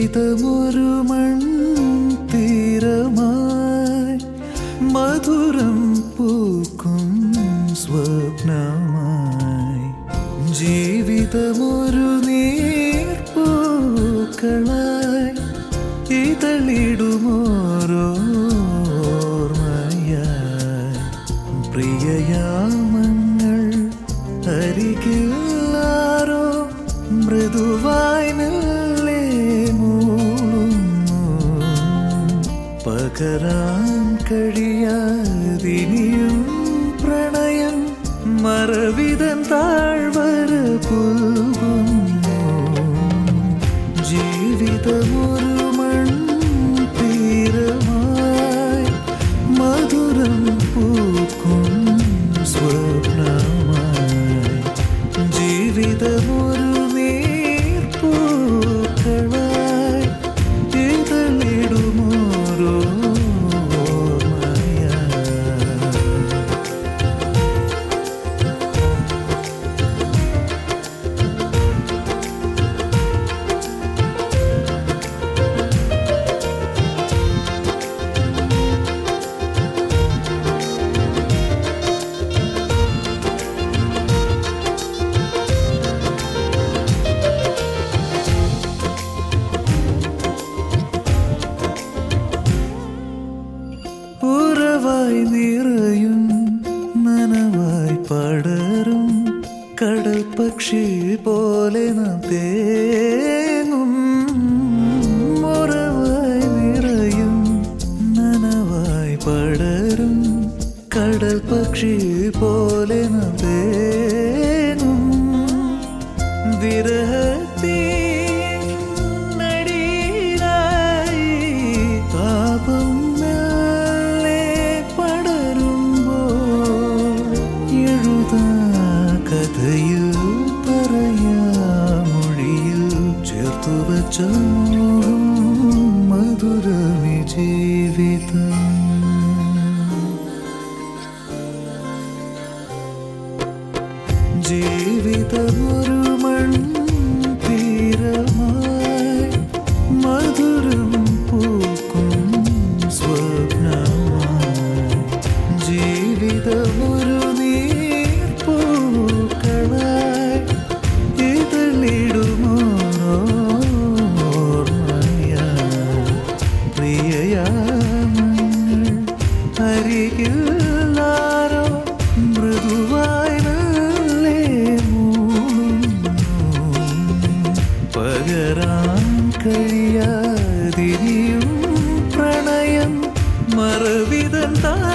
ജീവിതമൊരു മൺതീരമായി മധുരം പൂക്കും സ്വപ്നമായി ജീവിതമൊരു നീർപ്പൂക്കളായി ഇതളിടുമോരോർമ്മയായി പ്രിയയാമങ്ങൾ അരികില്ലാരോ മൃദുവായി മെല്ലെ മൂളുന്നു പകരാൻ കഴിയാതിനിയും പ്രണയം മറവിതൻ താഴ്വര പുൽകുന്നു ജീവിതമൊരു മൺതീരമായി മധുരം പൂക്കും സ്വപ്നമായി ജീവിതമൊരു നീർപ്പൂക്കളായി ഇതളിടുമോരോ ഓർമ്മയായി ഉറവായി നിറയും നനവായി പടരും കടൽ പക്ഷി പോലെ നാം തേങ്ങും ഉറവായി നിറയും നനവായി പടരും കടൽ പക്ഷി പോലെ നാം തേങ്ങും വിരഹത്തിനടിയിലായി താപം മെല്ലെ പടരുമ്പോൾ എഴുതാ കഥയിൽ പറയാമൊഴിയിൽ ചേർത്തു വച്ച മോഹം മധുരമി ജീവിതം ജീവിതമൊരു മൺതീരമായി മധുരം പൂക്കും സ്വപ്നമായി ജീവിതമൊരു നീർപ്പൂക്കളായി ഇതളിടുമോർമ്മയായി പ്രിയയാമങ്ങൾ അരികില്ലാരോ മൃദുവായി മെല്ലെ മൂളുന്നു. പകരാൻ കഴിയാതിരിയും പ്രണയം മറവിതൻ താ